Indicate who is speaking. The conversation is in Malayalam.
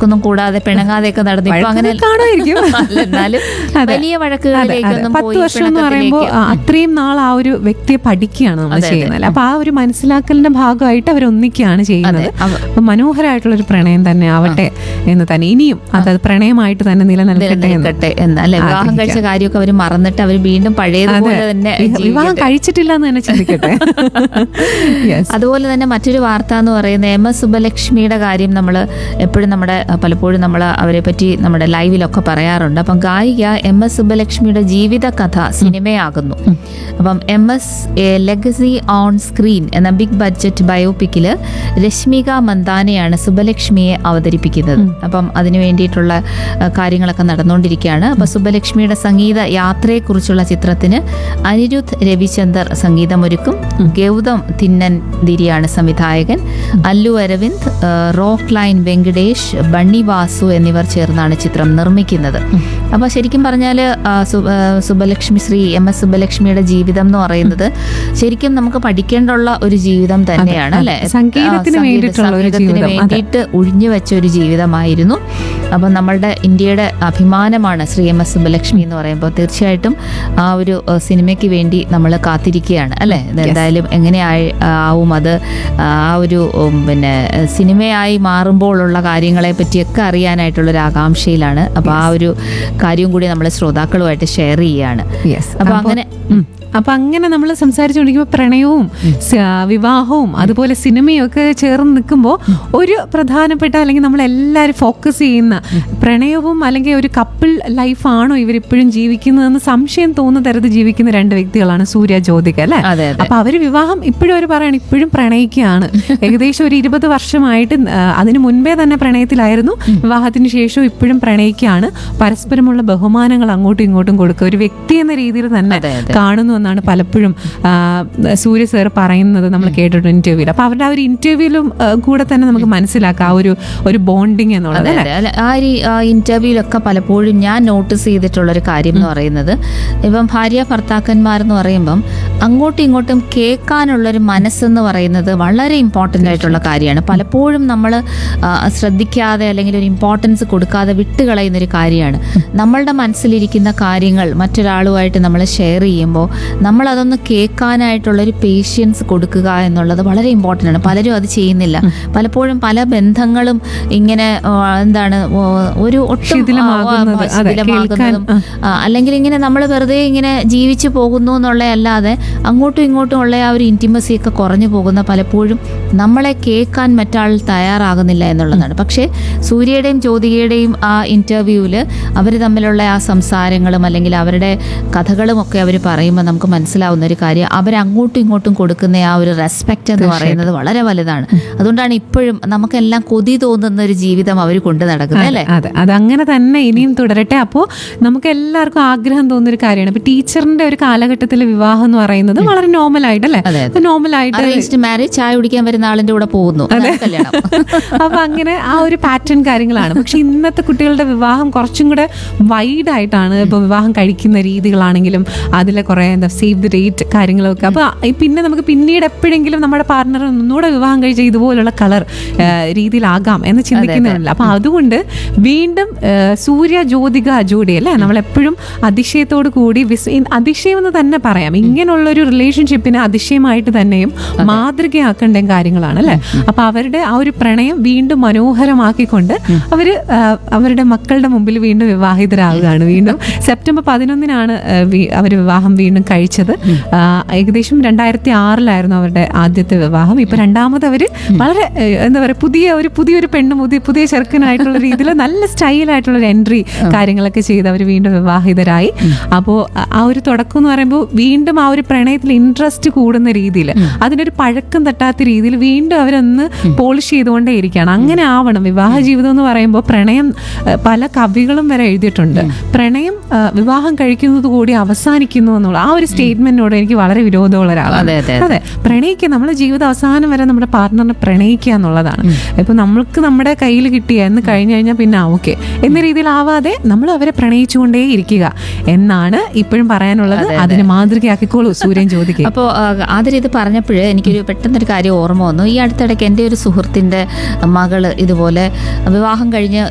Speaker 1: വഴക്കൊന്നും കൂടാതെ പിണങ്ങാതെയൊക്കെ നടന്നു ഇപ്പൊ അങ്ങനെ
Speaker 2: വഴക്കൊക്കെ കാണുമായിരിക്കും.
Speaker 1: അല്ല, എന്നാലും
Speaker 2: അതെ.
Speaker 1: വലിയ
Speaker 2: അതെ, അതെ.
Speaker 1: വഴക്കുകളിലേക്കൊന്നും
Speaker 2: പത്ത്
Speaker 1: പോയി
Speaker 2: വർഷം എന്ന് പറയുമ്പോൾ
Speaker 1: പിണക്കത്തിലേക്ക്
Speaker 2: ആ, അത്രയും നാൾ ആ ഒരു വ്യക്തിയെ പഠിക്കുകയാണ് നമ്മൾ
Speaker 1: അതെ, അതെ.
Speaker 2: ചെയ്യുന്നത് അപ്പൊ ആ ഒരു മനസ്സിലാക്കലിന്റെ ഭാഗമായിട്ട് അവർ ഒന്നിക്കുകയാണ് ചെയ്യുന്നത്
Speaker 1: അതെ, അവ-
Speaker 2: അപ്പൊ മനോഹരമായിട്ടുള്ള ഒരു പ്രണയം തന്നെ ആവട്ടെ എന്ന് തന്നെ ഇനിയും അത് പ്രണയമായിട്ട് തന്നെ നിലനിൽക്കട്ടെ എന്ന്
Speaker 1: നിലനിൽക്കട്ടെ എന്ന് അല്ലെ വിവാഹം കഴിച്ച കാര്യമൊക്കെ അവർ മറന്നിട്ട് അവർ വീണ്ടും പഴയതുപോലെ തന്നെ
Speaker 2: വി- വിവാഹം
Speaker 1: ജീവിക്കട്ടെ.
Speaker 2: കഴിച്ചിട്ടില്ല എന്ന് തന്നെ ചിന്തിക്കട്ടെ Yes.
Speaker 1: അതുപോലെ തന്നെ മറ്റൊരു വാർത്ത എന്ന് പറയുന്നത് എം എസ് സുബലക്ഷ്മിയുടെ കാര്യം നമ്മൾ എപ്പോഴും നമ്മുടെ അഹ്, പലപ്പോഴും നമ്മൾ അവരെ പറ്റി നമ്മുടെ ലൈവിലൊക്കെ പറയാറുണ്ട് അപ്പം ഗായിക എം എസ് സുബലക്ഷ്മിയുടെ ജീവിത കഥ സിനിമയാകുന്നു അപ്പം M S a legacy on screen എന്ന ബിഗ് ബഡ്ജറ്റ് ബയോപിക്കിൽ രശ്മിക മന്ദാനയാണ് സുബലക്ഷ്മിയെ അവതരിപ്പിക്കുന്നത് അപ്പം അതിനു വേണ്ടിയിട്ടുള്ള അഹ്, കാര്യങ്ങളൊക്കെ നടന്നുകൊണ്ടിരിക്കുകയാണ് അപ്പം സുബലക്ഷ്മിയുടെ സംഗീത യാത്രയെക്കുറിച്ചുള്ള ചിത്രത്തിന് അനിരുദ്ധ് രവിചന്ദർ സംഗീതമൊരുക്കും ഗൗതം തിന്നൻ ദിരിയാണ് സംവിധായകൻ അല്ലു അരവിന്ദ് ആ, റോക്ക് ലൈൻ വെങ്കടേഷ് ബണ്ണി വാസു എന്നിവർ ചേർന്നാണ് ചിത്രം നിർമ്മിക്കുന്നത് അപ്പോൾ ശരിക്കും പറഞ്ഞാൽ സുബലക്ഷ്മി ശ്രീ എം എസ് സുബലക്ഷ്മിയുടെ ജീവിതം എന്ന് പറയുന്നത് ശരിക്കും നമുക്ക് പഠിക്കേണ്ടുള്ള ഒരു ജീവിതം തന്നെയാണ്
Speaker 2: അതെ.
Speaker 1: അല്ലെ
Speaker 2: സംഗീതത്തിന് വേണ്ടിയിട്ടുള്ള ഒരു ജീവിതം. അതെ.
Speaker 1: വേണ്ടിയിട്ട് ഒഴിഞ്ഞു വെച്ച ഒരു ജീവിതമായിരുന്നു അപ്പം നമ്മളുടെ ഇന്ത്യയുടെ അഭിമാനമാണ് ശ്രീ എം എസ് സുബലക്ഷ്മി എന്ന് പറയുമ്പോൾ തീർച്ചയായിട്ടും ആ ഒരു ആ, സിനിമയ്ക്ക് വേണ്ടി നമ്മൾ കാത്തിരിക്കുകയാണ് അല്ലേ ഇതെന്തായാലും എങ്ങനെ ആയി- ആവും അത് ആ ഒരു ഉം, പിന്നെ സിനിമയായി മാറുമ്പോഴുള്ള കാര്യങ്ങളെ പറ്റിയൊക്കെ അറിയാനായിട്ടുള്ള ഒരു ആകാംക്ഷയിലാണ് അപ്പോൾ ആ ഒരു കാര്യം കൂടി നമ്മൾ ശ്രോതാക്കളുമായിട്ട് ഷെയർ ചെയ്യുകയാണ്
Speaker 2: Yes.
Speaker 1: അപ്പൊ
Speaker 2: അപ്പൊ-
Speaker 1: അങ്ങനെ
Speaker 2: ഉം. അപ്പൊ അങ്ങനെ നമ്മൾ സംസാരിച്ചുകൊണ്ടിരിക്കുമ്പോൾ പ്രണയവും സ- വിവാഹവും അതുപോലെ സിനിമയും ഒക്കെ ചേർന്ന് നിൽക്കുമ്പോൾ ഒരു പ്രധാനപ്പെട്ട അല്ലെങ്കിൽ നമ്മൾ എല്ലാവരും ഫോക്കസ് ചെയ്യുന്ന പ്രണയവും അല്ലെങ്കിൽ ഒരു കപ്പിൾ ലൈഫാണോ ഇവരിപ്പോഴും ജീവിക്കുന്നതെന്ന് സംശയം തോന്നുന്ന തരത്തിൽ ജീവിക്കുന്ന രണ്ട് വ്യക്തികളാണ് സൂര്യ ജ്യോതിക അല്ലെ
Speaker 1: അതെ അതെ
Speaker 2: അപ്പൊ അവര് വിവാഹം ഇപ്പോഴും അവർ പറയാണ് ഇപ്പോഴും പ്രണയിക്കുകയാണ് ഏകദേശം ഒരു ഇരുപത് വർഷമായിട്ട് ആ, അതിനു മുൻപേ തന്നെ പ്രണയത്തിലായിരുന്നു വിവാഹത്തിന് ശേഷവും ഇപ്പോഴും പ്രണയിക്കുകയാണ് പരസ്പരമുള്ള ബഹുമാനങ്ങൾ അങ്ങോട്ടും ഇങ്ങോട്ടും കൊടുക്കുക ഒരു വ്യക്തി എന്ന രീതിയിൽ തന്നെ
Speaker 1: അതെ, അതെ.
Speaker 2: കാണുന്നു എന്നാണ് പലപ്പോഴും ആ, സൂര്യ സാർ പറയുന്നത് നമ്മൾ കേട്ടിട്ടുണ്ട് ഇന്റർവ്യൂവിൽ അപ്പൊ അവരുടെ ആ ഒരു ഇന്റർവ്യൂവിലും കൂടെ തന്നെ നമുക്ക് മനസ്സിലാക്കാം ആ ഒരു ഒരു ബോണ്ടിങ് എന്നുള്ളത്
Speaker 1: അതെ
Speaker 2: അല്ലേ
Speaker 1: അതെ അല്ല ആ ഒരു ഇന്റർവ്യൂലൊക്കെ പലപ്പോഴും ഞാൻ നോട്ടീസ് ചെയ്തിട്ടുള്ള ഒരു കാര്യം എന്ന് പറയുന്നത് ഇപ്പം ഭാര്യ ഭർത്താക്കന്മാരെന്ന് പറയുമ്പം അങ്ങോട്ടും ഇങ്ങോട്ടും കേൾക്കാനുള്ളൊരു മനസ്സെന്ന് പറയുന്നത് വളരെ ഇമ്പോർട്ടൻ്റ് ആയിട്ടുള്ള കാര്യമാണ് പലപ്പോഴും നമ്മൾ ശ്രദ്ധിക്കാതെ അല്ലെങ്കിൽ ഒരു ഇമ്പോർട്ടൻസ് കൊടുക്കാതെ വിട്ടുകളയുന്ന ഒരു കാര്യമാണ് നമ്മളുടെ മനസ്സിലിരിക്കുന്ന കാര്യങ്ങൾ മറ്റൊരാളുമായിട്ട് നമ്മൾ ഷെയർ ചെയ്യുമ്പോൾ നമ്മൾ അതൊന്ന് കേൾക്കാനായിട്ടുള്ളൊരു പേഷ്യൻസ് കൊടുക്കുക എന്നുള്ളത് വളരെ ഇമ്പോർട്ടൻ്റ് ആണ് പലരും അത് ചെയ്യുന്നില്ല പലപ്പോഴും പല ബന്ധങ്ങളും ഇങ്ങനെ ആ, എന്താണ് ഓ, ഒരു ഒട്ടും ആ,
Speaker 2: ശിഥിലമാകുന്നത്,
Speaker 1: ആ,
Speaker 2: അതെ,
Speaker 1: ശിഥിലമാകുന്നതും
Speaker 2: കേൾക്കാൻ,
Speaker 1: ആ, അല്ലെങ്കിൽ ഇങ്ങനെ നമ്മൾ വെറുതെ ഇങ്ങനെ ജീവിച്ചു പോകുന്നു എന്നുള്ളതല്ലാതെ അങ്ങോട്ടും ഇങ്ങോട്ടും ഉള്ള ആ ഒരു ഇൻറ്റിമസി ഒക്കെ കുറഞ്ഞു പോകുന്ന പലപ്പോഴും നമ്മളെ കേൾക്കാൻ മറ്റാൾ തയ്യാറാകുന്നില്ല എന്നുള്ളതാണ് പക്ഷേ സൂര്യയുടെയും ജ്യോതികയുടെയും ആ ഇൻ്റർവ്യൂവിൽ അവർ തമ്മിലുള്ള ആ സംസാരങ്ങളും അല്ലെങ്കിൽ അവരുടെ കഥകളും ഒക്കെ അവർ പറയുമ്പോൾ നമുക്ക് മനസ്സിലാവുന്ന ഒരു കാര്യം അവർ അങ്ങോട്ടും ഇങ്ങോട്ടും കൊടുക്കുന്ന ആ ഒരു റെസ്പെക്റ്റ് എന്ന് പറയുന്നത് വളരെ വലുതാണ് അതുകൊണ്ടാണ് ഇപ്പോഴും നമുക്കെല്ലാം കൊതി തോന്നുന്ന ഒരു ജീവിതം അവർ കൊണ്ടു നടക്കുന്നത് അല്ലേ
Speaker 2: അതെ അതങ്ങനെ തന്നെ ഇനിയും തുടരട്ടെ അപ്പോൾ നമുക്ക് എല്ലാവർക്കും ആഗ്രഹം തോന്നുന്ന ഒരു കാര്യമാണ് ഇപ്പൊ ടീച്ചറിന്റെ ഒരു കാലഘട്ടത്തിലെ വിവാഹം എന്ന് പറയുന്നത് വളരെ നോർമൽ ആയിട്ടല്ലേ
Speaker 1: അതെ, അതെ.
Speaker 2: നോർമൽ ആയിട്ട്
Speaker 1: അറേഞ്ച്ഡ് മാരേജ് ചായ കുടിക്കാൻ വരുന്ന ആളിന്റെ കൂടെ പോകുന്നു അതാണ് കല്യാണം
Speaker 2: അപ്പൊ അങ്ങനെ ആ ഒരു പാറ്റേൺ കാര്യങ്ങളാണ് പക്ഷെ ഇന്നത്തെ കുട്ടികളുടെ വിവാഹം കുറച്ചും കൂടെ വൈഡ് ആയിട്ടാണ് ഇപ്പൊ വിവാഹം കഴിക്കുന്ന രീതികളാണെങ്കിലും അതിലെ കുറെ എന്താ സേവ് ദി ഡേറ്റ് കാര്യങ്ങളൊക്കെ അപ്പൊ ഈ പിന്നെ നമുക്ക് പിന്നീട് എപ്പോഴെങ്കിലും നമ്മുടെ പാർട്ണർ ഒന്നുകൂടെ വിവാഹം കഴിച്ച ഇതുപോലുള്ള കളർ രീതിയിലാകാം എന്ന് ചിന്തിക്കുന്നില്ല അപ്പൊ അതുകൊണ്ട് വീണ്ടും ആ, സൂര്യ ജ്യോതിക ജോഡി അല്ലേ നമ്മളെപ്പോഴും അതിശയത്തോടു കൂടി വിസ് ഇ- അതിശയം എന്ന് തന്നെ പറയാം ഇങ്ങനെയുള്ളൊരു റിലേഷൻഷിപ്പിനെ അതിശയമായിട്ട് തന്നെയും മാതൃകയാക്കേണ്ട കാര്യങ്ങളാണ് അല്ലേ അപ്പൊ അവരുടെ ആ ഒരു പ്രണയം വീണ്ടും മനോഹരമാക്കിക്കൊണ്ട് അവര് ആ, അവരുടെ മക്കളുടെ മുമ്പിൽ വീണ്ടും വിവാഹിതരാകുകയാണ് വീണ്ടും സെപ്റ്റംബർ പതിനൊന്നിനാണ് ആ, വി- അവര് വിവാഹം വീണ്ടും കഴിച്ചത് ആ, ഏകദേശം രണ്ടായിരത്തി ആറിലായിരുന്നു അവരുടെ ആദ്യത്തെ വിവാഹം ഇപ്പൊ രണ്ടാമത് അവര് വളരെ ഏ, എന്താ പറയാ പുതിയ ഒരു പുതിയൊരു പെണ്ണും പുതിയ പുതിയ ചെറുക്കനായിട്ടുള്ള രീതിയിൽ നല്ല സ്റ്റൈലായിട്ടുള്ള ഒരു എൻട്രി കാര്യങ്ങളൊക്കെ ചെയ്ത് അവർ വീണ്ടും വിവാഹിതരായി അപ്പോൾ ആ ഒരു തുടക്കം എന്ന് പറയുമ്പോൾ വീണ്ടും ആ ഒരു പ്രണയത്തിൽ ഇൻട്രസ്റ്റ് കൂടുന്ന രീതിയിൽ അതിനൊരു പഴക്കം തട്ടാത്ത രീതിയിൽ വീണ്ടും അവരൊന്ന് പോളിഷ് ചെയ്തുകൊണ്ടേ ഇരിക്കുകയാണ് അങ്ങനെ ആവണം വിവാഹ ജീവിതം എന്ന് പറയുമ്പോൾ പ്രണയം ഏഹ്, പല കവികളും വരെ എഴുതിയിട്ടുണ്ട് പ്രണയം ഏഹ്, വിവാഹം കഴിക്കുന്നത് കൂടി അവസാനിക്കുന്നു എന്നുള്ള ആ ഒരു സ്റ്റേറ്റ്മെന്റിനോട് എനിക്ക് വളരെ വിരോധമുള്ള ഒരാളാണ്
Speaker 1: അതെ, അതെ,
Speaker 2: അതെ പ്രണയിക്കുക നമ്മുടെ ജീവിത അവസാനം വരെ നമ്മുടെ പാർട്ട്ണറിനെ പ്രണയിക്കുക എന്നുള്ളതാണ് ഇപ്പൊ നമ്മൾക്ക് നമ്മുടെ കയ്യിൽ കിട്ടിയ എന്ന് കഴിഞ്ഞു കഴിഞ്ഞാൽ പിന്നെ ഓക്കെ എന്ന രീതിയിലാവാതെ നമ്മൾ അവരെ പ്രണയിച്ചുകൊണ്ടേ ഇരിക്കുക എന്നാണ് ഇപ്പോഴും പറയാനുള്ളത് അതിന് മാതൃകയാക്കിക്കോളൂ സൂര്യൻ ചോദിക്കുക
Speaker 1: അപ്പോൾ ആദ്യം ഇത് പറഞ്ഞപ്പോൾ എനിക്കൊരു പെട്ടെന്നൊരു കാര്യം ഓർമ്മ വന്നു ഈ അടുത്തിടയ്ക്ക് എൻ്റെ ഒരു സുഹൃത്തിൻ്റെ മകള് ഇതുപോലെ വിവാഹം കഴിഞ്ഞ്